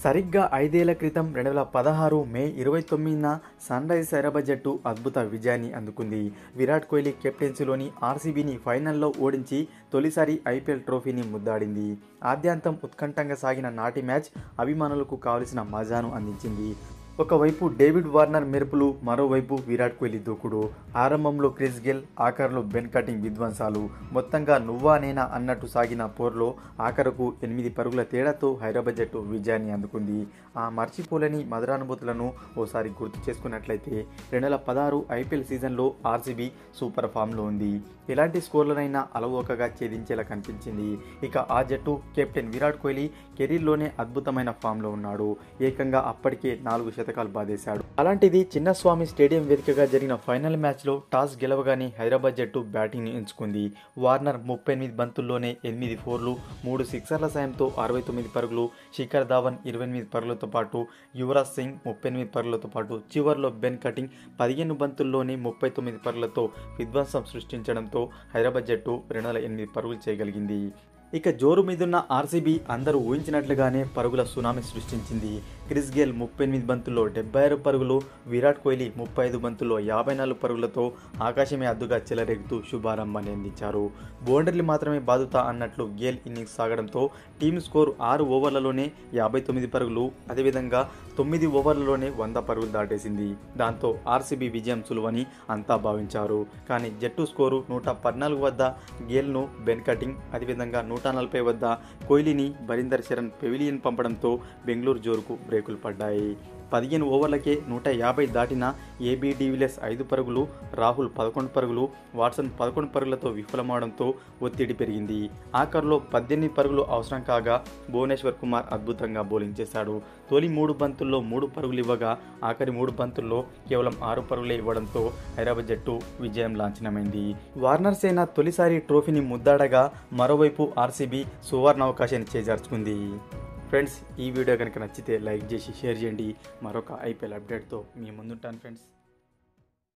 సరిగ్గా ఐదేళ్ల క్రితం రెండు వేల పదహారు మే ఇరవై తొమ్మిదిన సన్ రైజర్స్ హైదరాబాద్ జట్టు అద్భుత విజయాన్ని అందుకుంది విరాట్ కోహ్లీ కెప్టెన్సీలోని ఆర్సీబీని ఫైనల్లో ఓడించి తొలిసారి ఐపీఎల్ ట్రోఫీని ముద్దాడింది ఆద్యాంతం ఉత్కంఠంగా సాగిన నాటి మ్యాచ్ అభిమానులకు కావలసిన మజాను అందించింది ఒకవైపు డేవిడ్ వార్నర్ మెరుపులు మరోవైపు విరాట్ కోహ్లీ దూకుడు ఆరంభంలో క్రిస్ గెల్ ఆఖరులో బెన్ కటింగ్ విధ్వంసాలు మొత్తంగా నువ్వా నేనా అన్నట్టు సాగిన పోర్లో ఆఖరకు ఎనిమిది పరుగుల తేడాతో హైదరాబాద్ జట్టు విజయాన్ని అందుకుంది ఆ మర్చిపోలేని మధురానుభూతులను ఓసారి గుర్తు చేసుకున్నట్లయితే రెండు వేల పదహారు ఐపీఎల్ సీజన్లో ఆర్సీబీ సూపర్ ఫామ్లో ఉంది ఎలాంటి స్కోర్లనైనా అలవోకగా ఛేదించేలా కనిపించింది ఇక ఆ జట్టు కెప్టెన్ విరాట్ కోహ్లీ కెరీర్లోనే అద్భుతమైన ఫామ్లో ఉన్నాడు ఏకంగా అప్పటికే నాలుగు శతకాలు బాధేశాడు అలాంటిది చిన్నస్వామి స్టేడియం వేదికగా జరిగిన ఫైనల్ మ్యాచ్లో టాస్ గెలవగానే హైదరాబాద్ జట్టు బ్యాటింగ్ని ఎంచుకుంది వార్నర్ ముప్పై ఎనిమిది బంతుల్లోనే ఎనిమిది ఫోర్లు మూడు సిక్సర్ల సాయంతో అరవై తొమ్మిది పరుగులు శిఖర్ ధావన్ ఇరవై ఎనిమిది పరుగులతో పాటు యువరాజ్ సింగ్ ముప్పై ఎనిమిది పరుగులతో పాటు చివర్లో బెన్ కటింగ్ పదిహేను బంతుల్లోనే ముప్పై తొమ్మిది పరుగులతో విధ్వంసం సృష్టించడంతో హైదరాబాద్ జట్టు రెండు వందల ఎనిమిది పరుగులు చేయగలిగింది ఇక జోరు మీదున్న ఆర్సీబీ అందరూ ఊహించినట్లుగానే పరుగుల సునామీ సృష్టించింది క్రిస్ గేల్ ముప్పై ఎనిమిది బంతుల్లో డెబ్బై ఆరు పరుగులు విరాట్ కోహ్లీ ముప్పై ఐదు బంతుల్లో యాభై నాలుగు పరుగులతో ఆకాశమే అద్దుగా చెలరేగుతూ శుభారంభాన్ని అందించారు బౌండరీలు మాత్రమే బాదుతా అన్నట్లు గేల్ ఇన్నింగ్స్ సాగడంతో టీమ్ స్కోర్ ఆరు ఓవర్లలోనే యాభై తొమ్మిది పరుగులు అదేవిధంగా తొమ్మిది ఓవర్లలోనే వంద పరుగులు దాటేసింది దాంతో ఆర్సీబీ విజయం సులువని అంతా భావించారు కానీ జట్టు స్కోరు నూట పద్నాలుగు వద్ద గేల్ను బెన్ కటింగ్ అదేవిధంగా నూట నలభై వద్ద కోహ్లీని బరీందర్ శరణ్ పెవిలియన్ పంపడంతో బెంగళూరు జోరుకు బ్రేకులు పడ్డాయి పదిహేను ఓవర్లకే నూట యాభై దాటిన ఏబీ డివిలియర్స్ ఐదు పరుగులు రాహుల్ పదకొండు పరుగులు వాట్సన్ పదకొండు పరుగులతో విఫలమవడంతో ఒత్తిడి పెరిగింది ఆఖరులో పద్దెనిమిది పరుగులు అవసరం కాగా భువనేశ్వర్ కుమార్ అద్భుతంగా బౌలింగ్ చేశాడు తొలి మూడు బంతుల్లో మూడు పరుగులు ఇవ్వగా ఆఖరి మూడు బంతుల్లో కేవలం ఆరు పరుగులే ఇవ్వడంతో హైదరాబాద్ జట్టు విజయం లాంఛనమైంది వార్నర్ సేన తొలిసారి ట్రోఫీని ముద్దాడగా మరోవైపు ఆర్సీబీ సువర్ణ అవకాశాన్ని చేజార్చుకుంది ఫ్రెండ్స్ ఈ వీడియో కనుక నచ్చితే లైక్ చేసి షేర్ చేయండి మరొక ఐపీఎల్ అప్డేట్తో మీ ముందుంటాను ఫ్రెండ్స్